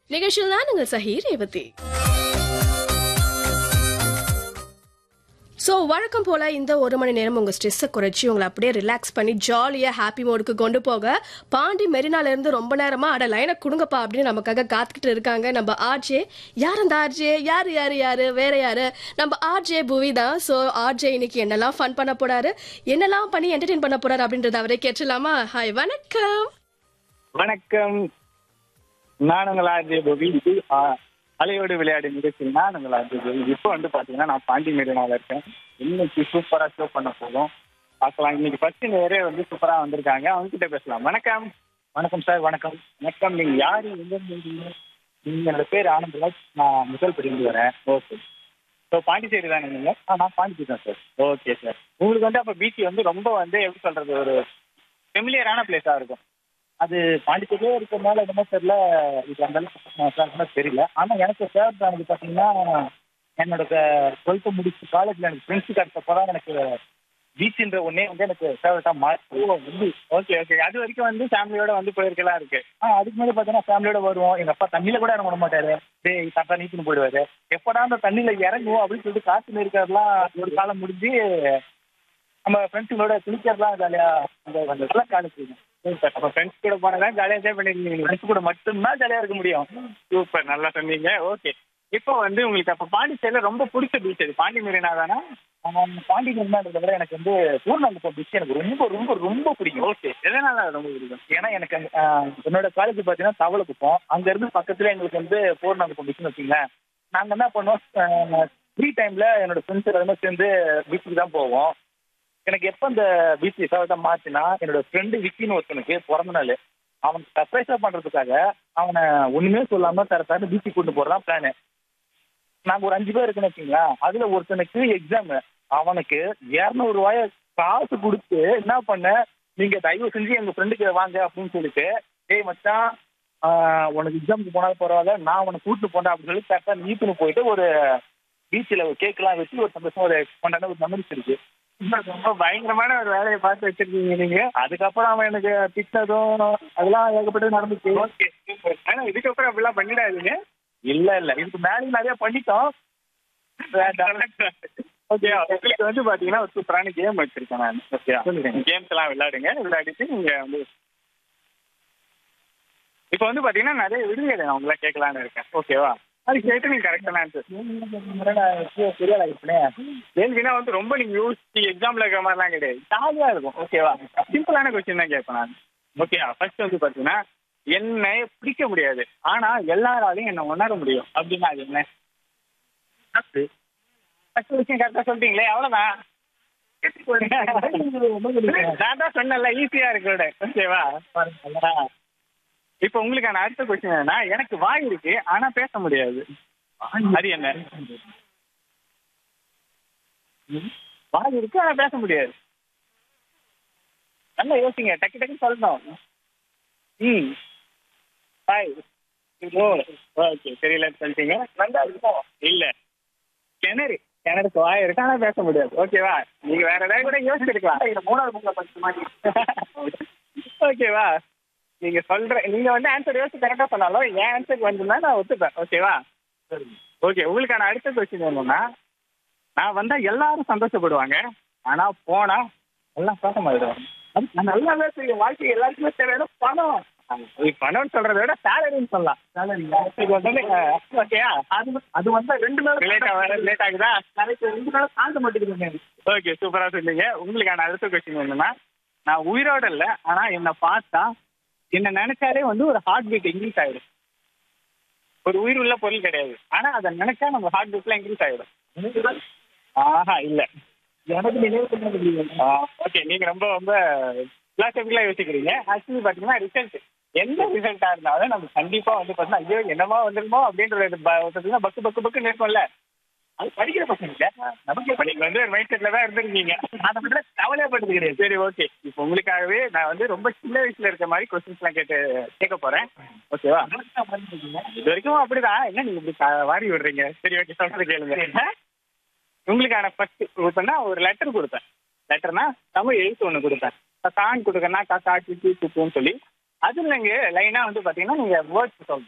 நிகழ்ச்சியில் தான் உங்கள் சஹி ரேவதி ஸோ வழக்கம் போல இந்த ஒரு மணி நேரம் உங்க ஸ்ட்ரெஸ்ஸை குறைச்சி உங்களை அப்படியே ரிலாக்ஸ் பண்ணி ஜாலியாக ஹாப்பி மோடுக்கு கொண்டு போக பாண்டி மெரினால இருந்து ரொம்ப நேரமா அட லைனை கொடுங்கப்பா அப்படின்னு நமக்காக காத்துக்கிட்டு இருக்காங்க நம்ம ஆர்ஜே யார் அந்த ஆர்ஜே யாரு யாரு யாரு வேற யாரு நம்ம ஆர்ஜே புவி தான் ஸோ ஆர்ஜே இன்னைக்கு என்னெல்லாம் ஃபன் பண்ண போறாரு என்னெல்லாம் பண்ணி என்டர்டெயின் பண்ண போறாரு அப்படின்றத அவரே கேட்டுலாமா ஹாய் வணக்கம் வணக்கம் நான் உங்கள் ஆர்ஜே கோபி இது ஆ, அலையோடு விளையாடு நிகழ்ச்சி நான் உங்கள் ஆர்ஜே கோபி இப்போ வந்து பார்த்தீங்கன்னா நான் பாண்டி மெரினாவில் இருக்கேன் இன்னைக்கு சூப்பராக ஷோ பண்ண போதும் பார்க்கலாம் இன்னைக்கு ஃபர்ஸ்ட் நேரே வந்து சூப்பராக வந்திருக்காங்க அவங்க கிட்ட பேசலாம் வணக்கம் வணக்கம் சார் வணக்கம் வணக்கம் நீங்க யாரு எங்க இருந்து இருக்கீங்க? நீங்க என்னோட பேர் ஆனந்தராஜ் நான் முதல் பிரிந்து வரேன் ஓகே ஸோ பாண்டிச்சேரி தானே நீங்க ஆ நான் பாண்டிச்சேரி தான் சார் ஓகே சார் உங்களுக்கு வந்து அப்போ பீச் வந்து ரொம்ப வந்து எப்படி சொல்றது ஒரு ஃபெமிலியரான பிளேஸாக இருக்கும் அது பாண்டிச்சேரியே இருக்கிறதுனால என்னமோ தெரியல இது அந்த அளவுக்கு தெரியல ஆனா எனக்கு ஃபேவரட் ஆனது பாத்தீங்கன்னா என்னோட டுவெல்த்து முடிச்சு காலேஜ்ல எனக்கு ஃப்ரெண்ட்ஸு கிடைச்சப்போ தான் எனக்கு பீச்ன்ற ஒன்னே வந்து எனக்கு ஃபேவரட்டா மாறி வந்து ஓகே ஓகே அது வரைக்கும் வந்து ஃபேமிலியோட வந்து போயிருக்கலாம் இருக்கு ஆ அதுக்கு முன்னாடி பார்த்தீங்கன்னா ஃபேமிலியோட வருவோம் எங்க அப்பா தண்ணியில கூட இறங்க விட மாட்டாரு டேய் தாத்தா நீச்சுன்னு போயிடுவாரு எப்படா அந்த தண்ணியில இறங்குவோம் அப்படின்னு சொல்லிட்டு காசு இருக்கிறதுலாம் ஒரு காலம் முடிஞ்சு நம்ம ஃப்ரெண்ட்ஸுங்களோட குளிக்கிறதுலாம் ஜாலியா அந்த நல்லா காலேஜ் அப்ப ஃப்ரெண்ட்ஸ் கூட போனா ஜாலியா என்ஜாய் பண்ணிருக்கீங்க ஃப்ரெண்ட்ஸ் கூட மட்டும்தான் ஜாலியா இருக்க முடியும் சூப்பர் நல்லா சொன்னீங்க ஓகே இப்போ வந்து உங்களுக்கு அப்ப பாண்டிச்சேரியில ரொம்ப பிடிச்ச பீச் அது பாண்டி மெரினா தானே ஆமாம், பாண்டி மெரினான்றத விட எனக்கு வந்து பூர்ணாங்குப்பம் பீச் எனக்கு ரொம்ப ரொம்ப ரொம்ப பிடிக்கும் ஓகே எதனால அது ரொம்ப பிடிக்கும் ஏன்னா எனக்கு அங்க, ஆஹ், என்னோட காலேஜ் பார்த்தீங்கன்னா தவளைக்குப்பம் அங்க இருந்து பக்கத்துல எங்களுக்கு வந்து பூர்ணாங்குப்பம் பீச்னு வச்சுங்களேன் நாங்க என்ன பண்ணுவோம் ஃப்ரீ டைம்ல என்னோட ஃப்ரெண்ட்ஸ் எல்லாருமே சேர்ந்து பீச்சுக்கு தான் போவோம் எனக்கு எப்போ இந்த பீச் விசாவட்டா மாச்சுன்னா என்னோட ஃப்ரெண்டு விக்கின்னு ஒருத்தனுக்கு பிறந்த நாள் அவனுக்கு சர்ப்ரைஸா பண்றதுக்காக அவனை ஒண்ணுமே சொல்லாம தர தர பீச்சுக்கு கூட்டு போறதான் பிளானு நாங்க ஒரு அஞ்சு பேர் இருக்குன்னு வச்சுங்களா அதுல ஒருத்தனுக்கு எக்ஸாம் அவனுக்கு இரநூறு ரூபாய காசு கொடுத்து என்ன பண்ண நீங்க தயவு செஞ்சு எங்க ஃப்ரெண்டுக்கு வாங்க அப்படின்னு சொல்லிட்டு டேய் மச்சான் ஆஹ், உனக்கு எக்ஸாமுக்கு போனாலும் பரவாயில்ல நான் உனக்கு கூட்டு போனேன் அப்படின்னு சொல்லி கரெக்டா நீட்டுன்னு போயிட்டு ஒரு பீச்சில் ஒரு கேக்லாம் வச்சு ஒரு சந்தோஷம் ஒரு கொண்டாட ஒரு மெமரிஸ் இருக்கு ரொம்ப பயங்கரமான ஒரு வேலையை பார்த்து வச்சிருக்கீங்க நீங்க அதுக்கப்புறம் அவன் எனக்கு திட்டதும் அதெல்லாம் ஏகப்பட்டது நடந்துச்சு ஓகே ஆனா இதுக்கப்புறம் அப்படிலாம் பண்ணிடாதீங்க இல்ல இல்ல இதுக்கு மேலேயும் நிறைய பண்ணிட்டோம் ஓகே உங்களுக்கு வந்து பாத்தீங்கன்னா ஒரு சூப்பரான கேம் வச்சிருக்கேன் நான் ஓகே கேம்ஸ் எல்லாம் விளையாடுங்க விளையாடிட்டு நீங்க வந்து இப்போ வந்து பாத்தீங்கன்னா நிறைய விடுதலை நான் உங்களை கேட்கலான்னு இருக்கேன் ஓகேவா அது கேட்டு நீங்க கரெக்டான ஆன்சர் கேள்வினா வந்து ரொம்ப நீங்க யோசிச்சு எக்ஸாம்ல இருக்கிற மாதிரிலாம் கிடையாது ஜாலியா இருக்கும் ஓகேவா சிம்பிளான கொஸ்டின் தான் கேட்பேன் நான் ஓகேவா ஃபர்ஸ்ட் வந்து பாத்தீங்கன்னா என்னை பிடிக்க முடியாது ஆனா எல்லாராலையும் என்ன உணர முடியும் அப்படின்னா அது என்ன ஃபர்ஸ்ட் விஷயம் கரெக்டா சொல்லிட்டீங்களே அவ்வளவுதான் நான் தான் சொன்னேன்ல ஈஸியா இருக்கு ஓகேவா இப்போ உங்களுக்கான அடுத்த கொஸ்டின் என்னன்னா எனக்கு வாய் இருக்கு ஆனா பேச முடியாது அது என்ன வாய் இருக்கு ஆனா பேச முடியாது நல்லா யோசிங்க டக்கு டக்கு சொல்லணும் ம் ஹாய் ஓ ஓகே தெரியலன்னு சொல்லிட்டீங்க நல்லா இருக்கும் இல்ல கிணறு கிணறுக்கு வாய் இருக்கு ஆனா பேச முடியாது ஓகேவா நீங்க வேற ஏதாவது கூட யோசிச்சிருக்கலாம் மூணாவது புக்கில் படிச்ச மாதிரி ஓகேவா நீங்க சொல்ற நீங்க வந்து ஆன்சர் யோசிச்சு கரெக்டா சொன்னாலும் என் ஆன்சருக்கு வந்துன்னா நான் ஒத்துப்பேன் ஓகேவா ஓகே உங்களுக்கான அடுத்த கொஸ்டின் என்னன்னா நான் வந்தா எல்லாரும் சந்தோஷப்படுவாங்க ஆனா போனா எல்லாம் சோகமாயிடுவாங்க அது நான் நல்லாவே தெரியும் வாழ்க்கை எல்லாருக்குமே தேவையான பணம் இது பணம்னு சொல்றதை விட சேலரின்னு சொல்லலாம் சேலரி ஓகேயா அது அது வந்து ரெண்டு நாள் லேட் ஆக லேட் ஆகுதா நாளைக்கு ரெண்டு நாள் தாண்ட மாட்டேங்குதுங்க ஓகே சூப்பரா சொன்னீங்க உங்களுக்கான அடுத்த கொஸ்டின் என்னன்னா நான் உயிரோட இல்ல ஆனா என்னை பார்த்தா என்ன நினைச்சாலே வந்து ஒரு ஹார்ட் பீட் இன்க்ரீஸ் ஆயிடும் ஒரு உயிர் உள்ள பொருள் கிடையாது ஆனா அதை நினைச்சா நம்ம ஹார்ட் பீட்ல இன்க்ரீஸ் ஆயிடும் ஆஹா இல்ல எனக்கு நினைவு ஓகே நீங்க ரொம்ப ரொம்ப பிளாஸ்டிக்லாம் யோசிக்கிறீங்க ஆக்சுவலி பாத்தீங்கன்னா ரிசல்ட் எந்த ரிசல்ட்டா இருந்தாலும் நம்ம கண்டிப்பா வந்து பாத்தீங்கன்னா ஐயோ என்னமா வந்துருமோ அப்படின்றது ப- பாத்தீங்கன்னா பக்கு பக்கு பக்குன்னு இருக்கும்ல அது படிக்கிற பசங்க நமக்கு இப்ப நீங்க வந்து ஒரு மைண்ட் செட்ல தான் இருந்திருக்கீங்க அதை பத்தி கவலைப்பட்டது கிடையாது சரி ஓகே இப்போ உங்களுக்காகவே நான் வந்து ரொம்ப சின்ன வயசுல இருக்க மாதிரி கொஸ்டின்ஸ் எல்லாம் கேட்டு கேட்க போறேன் ஓகேவா இது வரைக்கும் அப்படிதான் என்ன நீங்க இப்படி க- வாரி விடுறீங்க சரி ஓகே சொல்றது கேளுங்க உங்களுக்கான ஃபர்ஸ்ட் இப்ப ஒரு லெட்டர் கொடுப்பேன் லெட்டர்னா தமிழ் எழுத்து ஒன்று கொடுப்பேன் இப்போ கான் கொடுக்கறனா கா கா கி கி குக்குன்னு சொல்லி அதுல நீங்க லைனா வந்து பாத்தீங்கன்னா நீங்க வேர்ட்ஸ் சொல்லணும்